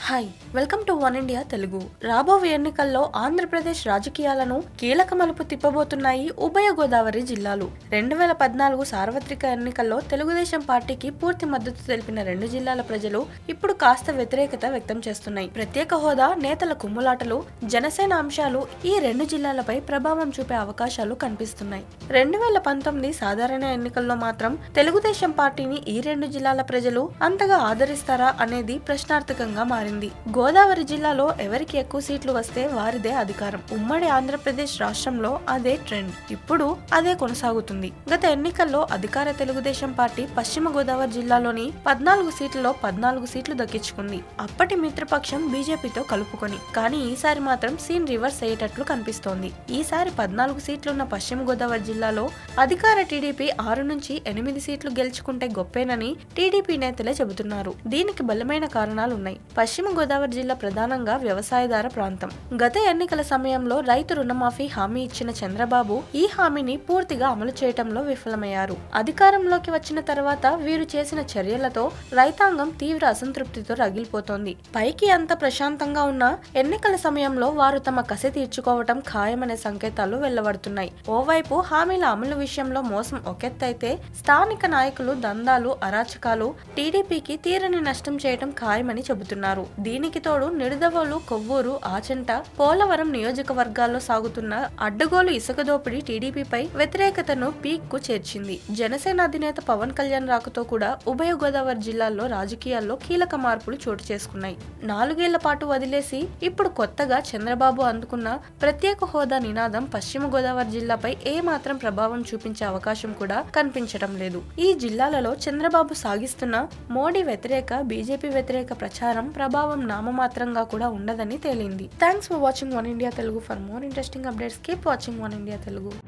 hi welcome to one India Telugu రాబోయే ఎన్నికల్లో ఆంధ్రప్రదేశ్ రాజకీయాలను కీలక మలుపు తిప్పబోతున్నాయి ఉభయ గోదావరి జిల్లాలు రెండు వేల పద్నాలుగు సార్వత్రిక ఎన్నికల్లో తెలుగుదేశం పార్టీకి పూర్తి మద్దతు తెలిపిన రెండు జిల్లాల ప్రజలు ఇప్పుడు కాస్త వ్యతిరేకత వ్యక్తం చేస్తున్నాయి ప్రత్యేక హోదా నేతల కుమ్ములాటలు జనసేన అంశాలు ఈ రెండు జిల్లాలపై ప్రభావం చూపే అవకాశాలు కనిపిస్తున్నాయి రెండు వేల పంతొమ్మిది సాధారణ ఎన్నికల్లో మాత్రం తెలుగుదేశం పార్టీని ఈ రెండు జిల్లాల ప్రజలు అంతగా ఆదరిస్తారా అనేది ప్రశ్నార్థకంగా మారింది గోదావరి జిల్లాలో ఎవరికి ఎక్కువ సీట్లు వస్తే వారిదే అధికారం ఉమ్మడి ఆంధ్రప్రదేశ్ రాష్ట్రంలో అదే ట్రెండ్ ఇప్పుడు అదే కొనసాగుతుంది గత ఎన్నికల్లో అధికార తెలుగుదేశం పార్టీ పశ్చిమ గోదావరి జిల్లాలోని పద్నాలుగు సీట్లలో పద్నాలుగు సీట్లు దక్కించుకుంది అప్పటి మిత్రపక్షం బీజేపీతో కలుపుకొని కానీ ఈసారి మాత్రం సీన్ రివర్స్ అయ్యేటట్లు కనిపిస్తోంది ఈసారి పద్నాలుగు సీట్లున్న పశ్చిమ గోదావరి జిల్లాలో అధికార టీడీపీ ఆరు నుంచి ఎనిమిది సీట్లు గెలుచుకుంటే గొప్పేనని టీడీపీ నేతలే చెబుతున్నారు దీనికి బలమైన కారణాలున్నాయి పశ్చిమ గోదావరి జిల్లా ప్రధానంగా వ్యవసాయదార ప్రాంతం గత ఎన్నికల సమయంలో రైతు రుణమాఫీ హామీ ఇచ్చిన చంద్రబాబు ఈ హామీని పూర్తిగా అమలు చేయటంలో విఫలమయ్యారు అధికారంలోకి వచ్చిన తర్వాత వీరు చేసిన చర్యలతో రైతాంగం తీవ్ర అసంతృప్తితో రగిలిపోతోంది పైకి అంత ప్రశాంతంగా ఉన్న ఎన్నికల సమయంలో వారు తమ కసి తీర్చుకోవటం ఖాయమనే సంకేతాలు వెల్లవడుతున్నాయి ఓవైపు హామీల అమలు విషయంలో మోసం ఒకెత్తైతే స్థానిక నాయకులు దందాలు అరాచకాలు టీడీపీకి తీరని నష్టం చేయటం ఖాయమని చెబుతున్నారు దీనికి తోడు నిడదవోలు కొవ్వూరు ఆచంట పోలవరం నియోజకవర్గాల్లో సాగుతున్న అడ్డగోలు ఇసుక దోపిడీ టీడీపీపై వ్యతిరేకతను పీక్ కు చేర్చింది జనసేన అధినేత పవన్ కళ్యాణ్ రాకతో కూడా ఉభయ గోదావరి జిల్లాల్లో రాజకీయాల్లో కీలక మార్పులు చోటు చేసుకున్నాయి నాలుగేళ్ల పాటు వదిలేసి ఇప్పుడు కొత్తగా చంద్రబాబు అందుకున్న ప్రత్యేక హోదా నినాదం పశ్చిమ గోదావరి జిల్లాపై ఏ మాత్రం ప్రభావం చూపించే అవకాశం కూడా కనిపించడం లేదు ఈ జిల్లాలలో చంద్రబాబు సాగిస్తున్న మోడీ వ్యతిరేక బీజేపీ వ్యతిరేక ప్రచారం ప్రభావం నామమాత్రంగా కూడా ఉండదని తేలింది thanks for watching one India Telugu for more interesting updates keep watching one India Telugu